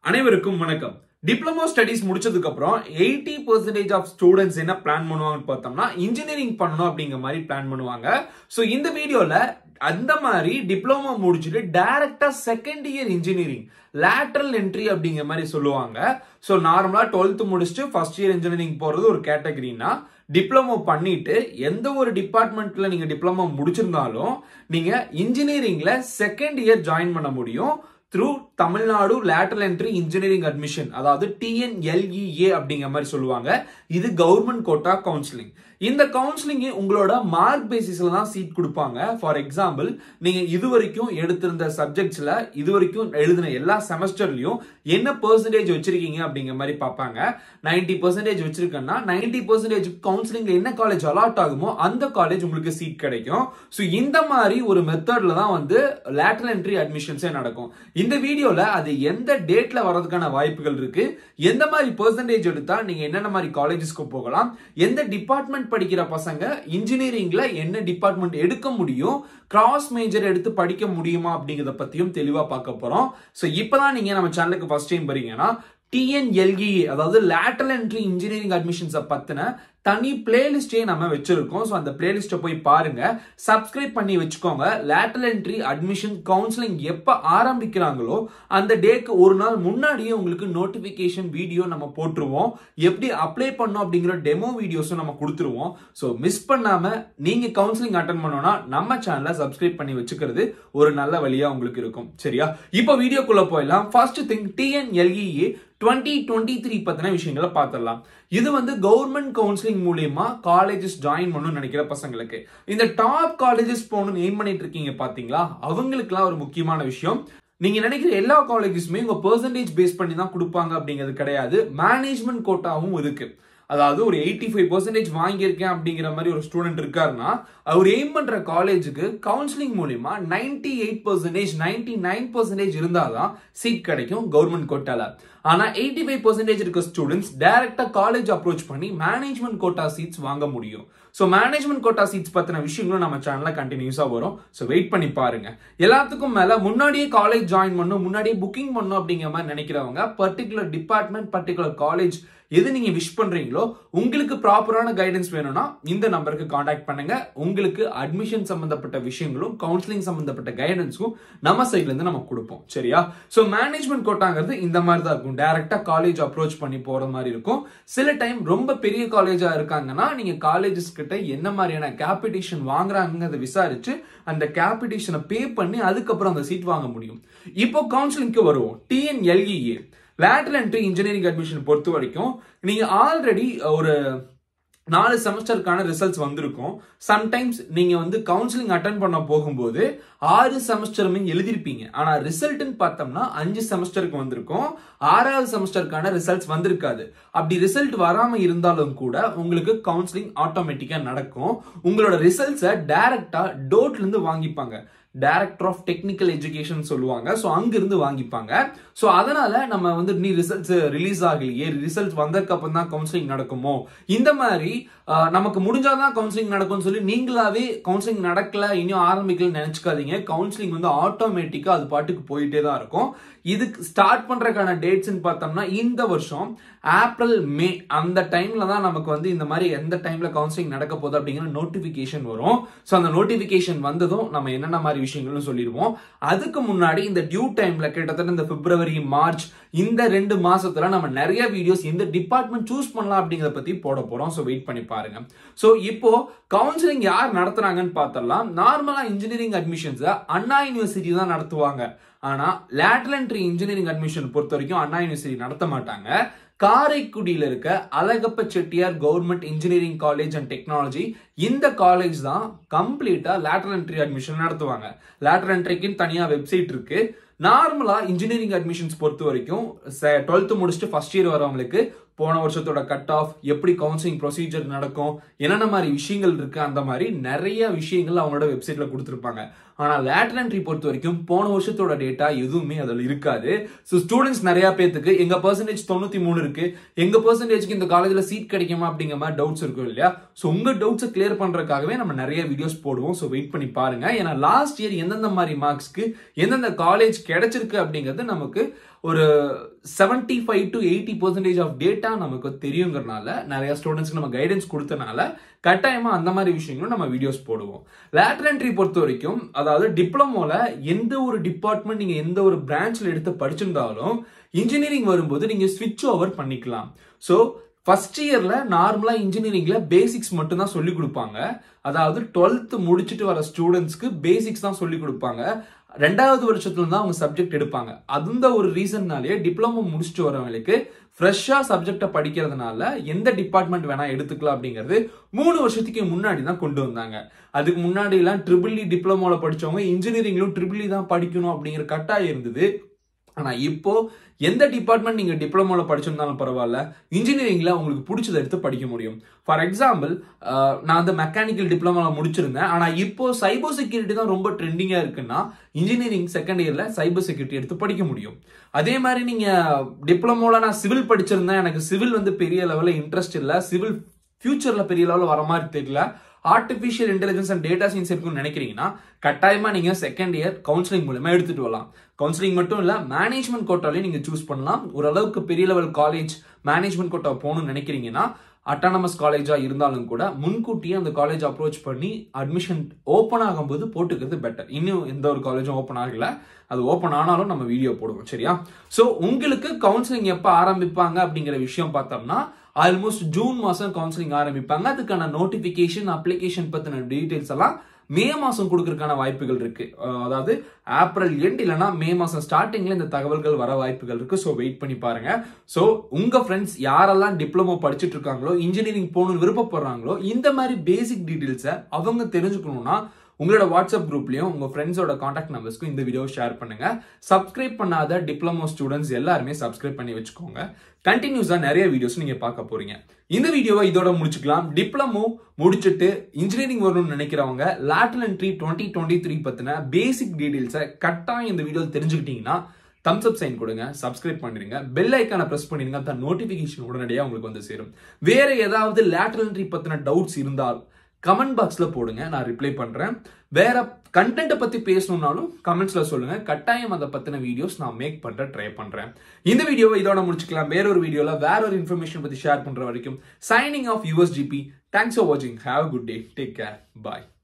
அனைவருக்கும் வணக்கம் diploma studies முடிச்சதுக்கு அப்புறம் எயிட்டி பர்சன்டேஜ் ஆஃப் ஸ்டூடெண்ட்ஸ் என்ன பிளான் பண்ணுவாங்கன்னு பார்த்தோம்னா இன்ஜினியரிங் பண்ணணும் அப்படிங்கிற மாதிரி பிளான் பண்ணுவாங்க ஸோ இந்த வீடியோல அந்த மாதிரி டிப்ளமோ முடிச்சுட்டு டைரக்டா second year engineering lateral entry அப்படிங்கிற மாதிரி சொல்லுவாங்க ஸோ நார்மலா டுவெல்த் முடிச்சுட்டு ஃபர்ஸ்ட் இயர் இன்ஜினியரிங் போறது ஒரு கேட்டகரினா டிப்ளமோ பண்ணிட்டு எந்த ஒரு டிபார்ட்மெண்ட்ல நீங்க டிப்ளமோ முடிச்சிருந்தாலும் நீங்க இன்ஜினியரிங்ல செகண்ட் இயர் ஜாயின் பண்ண முடியும் through Tamil Nadu lateral entry engineering admission அதாவது டிஎன்எல்இஏ அப்படிங்கிற மாதிரி சொல்லுவாங்க இது கவர்மெண்ட் கோட்டா கவுன்சிலிங் இந்த கவுன்சிலிங் உங்களோட மார்க் பேசிஸ்ல தான் சீட் கொடுப்பாங்க ஃபார் எக்ஸாம்பிள் நீங்க இது வரைக்கும் எடுத்திருந்த சப்ஜெக்ட்ஸ்ல இது வரைக்கும் எழுதின எல்லா செமஸ்டர்லயும் என்ன பெர்சன்டேஜ் வச்சிருக்கீங்க அப்படிங்கிற மாதிரி பார்ப்பாங்க நைன்டி பர்சன்டேஜ் வச்சிருக்கேன்னா நைன்டி பர்சன்டேஜ் கவுன்சிலிங்ல என்ன காலேஜ் அலாட் ஆகுமோ அந்த காலேஜ் உங்களுக்கு சீட் கிடைக்கும் ஸோ இந்த மாதிரி ஒரு மெத்தட்ல தான் வந்து லேட்டரல் என்ட்ரி அட்மிஷன்ஸே நடக்கும் இந்த வீடியோல அது எந்த டேட்ல வர்றதுக்கான வாய்ப்புகள் இருக்கு எந்த மாதிரி பெர்சன்டேஜ் எடுத்தா நீங்க என்னென்ன மாதிரி காலேஜஸ்க்கு போகலாம் எந்த டிபார்ட்மெண்ட் படிக்கிற பசங்க இன்ஜினியரிங்ல என்ன டிபார்ட்மெண்ட் எடுக்க முடியும் கிராஸ் மேஜர் எடுத்து படிக்க முடியுமா அப்படிங்கறத பத்தியும் தெளிவா பார்க்க போறோம் ஸோ இப்பதான் நீங்க நம்ம சேனலுக்கு ஃபர்ஸ்ட் டைம் வரீங்கன்னா டிஎன்எல்இ அதாவது லேட்டரல் என்ட்ரி இன்ஜினியரிங் அட்மிஷன்ஸை பத்தின தனி பிளேலிஸ்டே நம்ம வச்சிருக்கோம் ஸோ அந்த பிளேலிஸ்ட்டை போய் பாருங்க சப்ஸ்கிரைப் பண்ணி வச்சுக்கோங்க லேட்டரல் என்ட்ரி அட்மிஷன் கவுன்சிலிங் எப்போ ஆரம்பிக்கிறாங்களோ அந்த டேக்கு ஒரு நாள் முன்னாடியே உங்களுக்கு நோட்டிபிகேஷன் வீடியோ நம்ம போட்டுருவோம் எப்படி அப்ளை பண்ணோம் அப்படிங்கிற டெமோ வீடியோஸும் நம்ம கொடுத்துருவோம் ஸோ மிஸ் பண்ணாம நீங்க கவுன்சிலிங் அட்டன் பண்ணோம்னா நம்ம சேனலை சப்ஸ்கிரைப் பண்ணி வச்சுக்கிறது ஒரு நல்ல வழியா உங்களுக்கு இருக்கும் சரியா இப்போ வீடியோக்குள்ள போயிடலாம் first thing TNLEA twenty twenty three பத்தின விஷயங்களை பார்த்துடலாம் இது வந்து கவர்மெண்ட் கவுன்சிலிங் மூலியமா காலேஜஸ் ஜாயின் பண்ணணும்னு நினைக்கிற பசங்களுக்கு இந்த டாப் காலேஜஸ் போகணும்னு எய்ம் பண்ணிட்டு இருக்கீங்க பாத்தீங்களா அவங்களுக்குலாம் ஒரு முக்கியமான விஷயம் நீங்க நினைக்கிற எல்லா காலேஜஸுமே உங்க பெர்சன்டேஜ் பேஸ் பண்ணி தான் கொடுப்பாங்க அப்படிங்கிறது கிடையாது மேனேஜ்மெண்ட் கோட்டாவும் இருக்கு அதாவது ஒரு எயிட்டி ஃபைவ் பர்சன்டேஜ் வாங்கியிருக்கேன் அப்படிங்கிற மாதிரி ஒரு ஸ்டூடெண்ட் இருக்காருன்னா அவர் எய்ம் பண்ற காலேஜுக்கு கவுன்சிலிங் மூலியமா ninety eight percentage ninety nine percentage இருந்தாதான் சீட் கிடைக்கும் கவர்மெண்ட் கோட்டால ஆனா எயிட்டி ஃபைவ் பர்சன்டேஜ் இருக்க ஸ்டூடெண்ட்ஸ் டைரக்டா காலேஜ் அப்ரோச் பண்ணி மேனேஜ்மெண்ட் கோட்டா சீட்ஸ் வாங்க முடியும் ஸோ மேனேஜ்மெண்ட் கோட்டா சீட்ஸ் பத்தின விஷயங்களும் நம்ம சேனல்ல கண்டினியூஸா வரும் ஸோ வெயிட் பண்ணி பாருங்க எல்லாத்துக்கும் மேல முன்னாடியே காலேஜ் ஜாயின் பண்ணும் முன்னாடியே புக்கிங் பண்ணும் அப்படிங்கிற மாதிரி நினைக்கிறவங்க பர்டிகுலர் டிபார்ட்மெண்ட் பர்டிகுலர் காலேஜ் எது நீங்க விஷ் பண்றீங்களோ உங்களுக்கு ப்ராப்பரான கைடன்ஸ் வேணும்னா இந்த நம்பருக்கு காண்டாக்ட் பண்ணுங்க உங்களுக்கு அட்மிஷன் சம்பந்தப்பட்ட விஷயங்களும் கவுன்சிலிங் சம்பந்தப்பட்ட கைடன்ஸும் நம்ம சைட்ல இருந்து நம்ம கொடுப்போம் சரியா சோ மேனேஜ்மெண்ட் கோட்டாங்கிறது இந்த மாதிரி தான் இருக்கும் டைரக்டா காலேஜ் அப்ரோச் பண்ணி போற மாதிரி இருக்கும் சில டைம் ரொம்ப பெரிய காலேஜா இருக்காங்கன்னா நீங்க காலேஜஸ் கிட்ட என்ன மாதிரியான கேபிடேஷன் வாங்குறாங்கிறத விசாரிச்சு அந்த கேபிடேஷனை பே பண்ணி அதுக்கப்புறம் அந்த சீட் வாங்க முடியும் இப்போ கவுன்சிலிங்க்கு வருவோம் TNLEA lateral entry engineering admission பொறுத்த வரைக்கும் நீங்க ஆல்ரெடி ஒரு நாலு செமஸ்டருக்கான ரிசல்ட்ஸ் வந்திருக்கும் சம்டைம்ஸ் நீங்க வந்து கவுன்சிலிங் அட்டன் பண்ண போகும்போது ஆறு செமஸ்டருமே எழுதிருப்பீங்க ஆனா ரிசல்ட்னு பார்த்தோம்னா அஞ்சு செமஸ்டருக்கு வந்திருக்கும் ஆறாவது செமஸ்டருக்கான ரிசல்ட்ஸ் வந்திருக்காது அப்படி ரிசல்ட் வராம இருந்தாலும் கூட உங்களுக்கு கவுன்சிலிங் ஆட்டோமேட்டிக்கா நடக்கும் உங்களோட ரிசல்ட்ஸை டைரக்டா டோட்ல இருந்து வாங்கிப்பாங்க டைரக்டர் ஆஃப் டெக்னிக்கல் எஜுகேஷன் சொல்லுவாங்க ஸோ அங்கிருந்து வாங்கிப்பாங்க ஸோ அதனால நம்ம வந்து நீ ரிசல்ட்ஸ் ரிலீஸ் ஆகலையே ரிசல்ட் வந்ததுக்கு அப்புறம் தான் கவுன்சிலிங் நடக்குமோ இந்த மாதிரி நமக்கு முடிஞ்சாதான் கவுன்சிலிங் நடக்கும்னு சொல்லி நீங்களாவே கவுன்சிலிங் நடக்கல இன்னும் ஆரம்பிக்கலன்னு நினைச்சுக்காதீங்க கவுன்சிலிங் வந்து ஆட்டோமேட்டிக்கா அது பாட்டுக்கு போயிட்டே தான் இருக்கும் இதுக்கு ஸ்டார்ட் பண்றதுக்கான டேட்ஸ்ன்னு பார்த்தோம்னா இந்த வருஷம் ஏப்ரல் மே அந்த டைம்ல தான் நமக்கு வந்து இந்த மாதிரி எந்த டைம்ல கவுன்சிலிங் நடக்க போகுது அப்படிங்கிற நோட்டிபிகேஷன் வரும் ஸோ அந்த நோட்டிபிகேஷன் வந்ததும் நம்ம என்னென்ன மாதிரி விஷயங்களும் சொல்லிடுவோம் அதுக்கு முன்னாடி இந்த டியூ டைம்ல கிட்டத்தட்ட இந்த பிப்ரவரி மார்ச் இந்த ரெண்டு மாசத்துல நம்ம நிறைய வீடியோஸ் எந்த டிபார்ட்மெண்ட் சூஸ் பண்ணலாம் அப்படிங்கறத பத்தி போட போறோம் ஸோ வெயிட் பண்ணி பாருங்க ஸோ இப்போ கவுன்சிலிங் யார் நடத்துறாங்கன்னு பார்த்தரலாம் நார்மலா இன்ஜினியரிங் அட்மிஷன்ஸ் அண்ணா யூனிவர்சிட்டி தான் நடத்துவாங்க ஆனா லேட்டரல் என்ட்ரி இன்ஜினியரிங் அட்மிஷன் பொறுத்த வரைக்கும் அண்ணா யூனிவர்சிட்டி நடத்த மாட்டாங்க காரைக்குடியில் இருக்க Alagappa Chettiar government engineering college and technology இந்த காலேஜ் தான் கம்ப்ளீட்டா லேட்டரல் என்ட்ரி அட்மிஷன் நடத்துவாங்க லேட்டரல் என்ட்ரிக்குன்னு தனியா வெப்சைட் இருக்கு நார்மலா இன்ஜினியரிங் அட்மிஷன்ஸ் பொறுத்த வரைக்கும் டுவெல்த் முடிச்சுட்டு ஃபர்ஸ்ட் இயர் வரவங்களுக்கு போன வருஷத்தோட கட் ஆஃப் எப்படி கவுன்சிலிங் ப்ரொசீஜர் நடக்கும் என்னென்ன மாதிரி விஷயங்கள் இருக்கு அந்த மாதிரி நிறைய விஷயங்கள் அவங்களோட வெப்சைட்ல கொடுத்துருப்பாங்க ஆனா லேட்டர் என்ட்ரி பொறுத்த வரைக்கும் போன வருஷத்தோட டேட்டா எதுவுமே அதில் இருக்காது ஸோ ஸ்டூடெண்ட்ஸ் நிறைய பேத்துக்கு எங்க பர்சன்டேஜ் தொண்ணூத்தி மூணு இருக்கு எங்க பர்சன்டேஜ்க்கு இந்த காலேஜ்ல சீட் கிடைக்குமா அப்படிங்கிற மாதிரி டவுட்ஸ் இருக்கும் இல்லையா ஸோ உங்க டவுட்ஸை கிளியர் பண்றதுக்காகவே நம்ம நிறைய வீடியோஸ் போடுவோம் ஸோ வெயிட் பண்ணி பாருங்க ஏன்னா லாஸ்ட் இயர் எந்தெந்த மாதிரி மார்க்ஸ்க்கு எந்தெந்த காலேஜ் கிடைச்சிருக்கு அப்படிங்கிறது நமக்கு ஒரு seventy five to eighty percentage of data நமக்கு தெரியுங்கிறனால நிறைய ஸ்டூடெண்ட்ஸ்க்கு நம்ம கைடன்ஸ் கொடுத்தனால கட்டாயமா அந்த மாதிரி விஷயங்களும் நம்ம வீடியோஸ் போடுவோம் லேட்டர் என்ட்ரி பொறுத்த வரைக்கும் அதாவது டிப்ளமோல எந்த ஒரு டிபார்ட்மெண்ட் நீங்க எந்த ஒரு பிரான்ச்ல எடுத்து படிச்சிருந்தாலும் இன்ஜினியரிங் வரும்போது நீங்க ஸ்விட்ச் ஓவர் பண்ணிக்கலாம் ஸோ ஃபர்ஸ்ட் இயர்ல நார்மலா இன்ஜினியரிங்ல பேசிக்ஸ் மட்டும் தான் சொல்லி கொடுப்பாங்க அதாவது டுவெல்த் முடிச்சுட்டு வர ஸ்டூடெண்ட்ஸ்க்கு பேசிக்ஸ் தான் சொல்லி கொடுப்பாங்க ரெண்டாவது வருஷத்துல தான் அவங்க சப்ஜெக்ட் எடுப்பாங்க அந்த ஒரு ரீசன்னாலேயே டிப்ளமோ முடிச்சுட்டு வரவங்களுக்கு ஃப்ரெஷ்ஷா சப்ஜெக்டை படிக்கிறதுனால எந்த டிபார்ட்மெண்ட் வேணா எடுத்துக்கலாம் அப்படிங்கிறது மூணு வருஷத்துக்கு முன்னாடி தான் கொண்டு வந்தாங்க அதுக்கு முன்னாடி எல்லாம் ட்ரிபிள் இ டிப்ளமோல படிச்சவங்க இன்ஜினியரிங்லும் ட்ரிபிள் இ தான் படிக்கணும் அப்படிங்கிற கட்டாயம் இருந்தது ஆனா இப்போ எந்த டிபார்ட்மெண்ட் நீங்க டிப்ளமோல படிச்சிருந்தாலும் பரவாயில்ல இன்ஜினியரிங்ல உங்களுக்கு பிடிச்சதை எடுத்து படிக்க முடியும் ஃபார் எக்ஸாம்பிள் நான் வந்து மெக்கானிக்கல் டிப்ளமோல முடிச்சிருந்தேன் ஆனா இப்போ சைபர் செக்யூரிட்டி தான் ரொம்ப ட்ரெண்டிங்கா இருக்குன்னா இன்ஜினியரிங் செகண்ட் இயர்ல சைபர் செக்யூரிட்டி எடுத்து படிக்க முடியும் அதே மாதிரி நீங்க டிப்ளமோல நான் சிவில் படிச்சிருந்தேன் எனக்கு சிவில் வந்து பெரிய லெவல்ல இன்ட்ரெஸ்ட் இல்லை சிவில் ஃபியூச்சர்ல பெரிய லெவலில் வர மாதிரி தெரியல artificial intelligence and data science இருக்குன்னு நினைக்கிறீங்கன்னா கட்டாயமா நீங்க செகண்ட் இயர் கவுன்சிலிங் மூலமா எடுத்துட்டு வரலாம் கவுன்சிலிங் மட்டும் இல்ல மேனேஜ்மெண்ட் கோட்டாலையும் நீங்க சூஸ் பண்ணலாம் ஓரளவுக்கு பெரிய லெவல் காலேஜ் மேனேஜ்மெண்ட் கோட்டா போகணும்னு நினைக்கிறீங்கன்னா அட்டானமஸ் காலேஜா இருந்தாலும் கூட முன்கூட்டியே அந்த காலேஜ் அப்ரோச் பண்ணி அட்மிஷன் ஓப்பன் ஆகும்போது போட்டுக்கிறது பெட்டர் இன்னும் எந்த ஒரு காலேஜும் ஓப்பன் ஆகல அது ஓப்பன் ஆனாலும் நம்ம வீடியோ போடுவோம் சரியா ஸோ உங்களுக்கு கவுன்சிலிங் எப்போ ஆரம்பிப்பாங்க அப்படிங்கிற விஷயம் பார்த்தோம்னா ஆல்மோஸ்ட் ஜூன் மாசம் கவுன்சிலிங் ஆரம்பிப்பாங்க அதுக்கான நோட்டிபிகேஷன் அப்ளிகேஷன் பத்தின டீடைல்ஸ் எல்லாம் மே மாசம் கொடுக்கறதுக்கான வாய்ப்புகள் இருக்கு அதாவது ஏப்ரல் எண்ட் இல்லைன்னா மே மாசம் ஸ்டார்டிங்ல இந்த தகவல்கள் வர வாய்ப்புகள் இருக்கு ஸோ வெயிட் பண்ணி பாருங்க ஸோ உங்க ஃப்ரெண்ட்ஸ் யாரெல்லாம் டிப்ளமோ படிச்சுட்டு இருக்காங்களோ இன்ஜினியரிங் போகணும்னு விருப்பப்படுறாங்களோ இந்த மாதிரி பேசிக் டீடைல்ஸை அவங்க தெரிஞ்சுக்கணும்னா உங்களோட வாட்ஸ்அப் குரூப்லயும் உங்க ஃப்ரெண்ட்ஸோட காண்டாக்ட் நம்பர்ஸ்க்கும் இந்த வீடியோ ஷேர் பண்ணுங்க சப்ஸ்கிரைப் பண்ணாத டிப்ளமோ ஸ்டூடெண்ட்ஸ் எல்லாருமே சப்ஸ்கிரைப் பண்ணி வச்சுக்கோங்க கண்டினியூஸா நிறைய வீடியோஸ் நீங்க பார்க்க போறீங்க இந்த வீடியோவை இதோட முடிச்சுக்கலாம் டிப்ளமோ முடிச்சுட்டு இன்ஜினியரிங் வரணும்னு நினைக்கிறவங்க lateral entry twenty twenty three பத்தின பேசிக் டீடைல்ஸை கட்டாயம் இந்த வீடியோ தெரிஞ்சுக்கிட்டீங்கன்னா தம்ஸ் அப் சைன் கொடுங்க சப்ஸ்கிரைப் பண்ணிடுங்க பெல் ஐக்கான பிரஸ் பண்ணிடுங்க அந்த நோட்டிபிகேஷன் உடனடியாக உங்களுக்கு வந்து சேரும் வேற ஏதாவது லேட்டரல் என்ட்ரி பத்தின டவுட்ஸ் இருந்தால் கமெண்ட் பாக்ஸ்ல போடுங்க நான் ரிப்ளை பண்றேன் வேற கண்டென்ட்டை பத்தி பேசணும்னாலும் கமெண்ட்ஸ்ல சொல்லுங்க கட்டாயம் அதை பத்தின வீடியோஸ் நான் மேக் பண்ற ட்ரை பண்றேன் இந்த வீடியோவை இதோட முடிச்சுக்கலாம் வேற ஒரு வீடியோல வேற ஒரு இன்ஃபர்மேஷன் பத்தி ஷேர் பண்ற வரைக்கும் signing off USGB thanks for வாட்சிங் have good day take care bye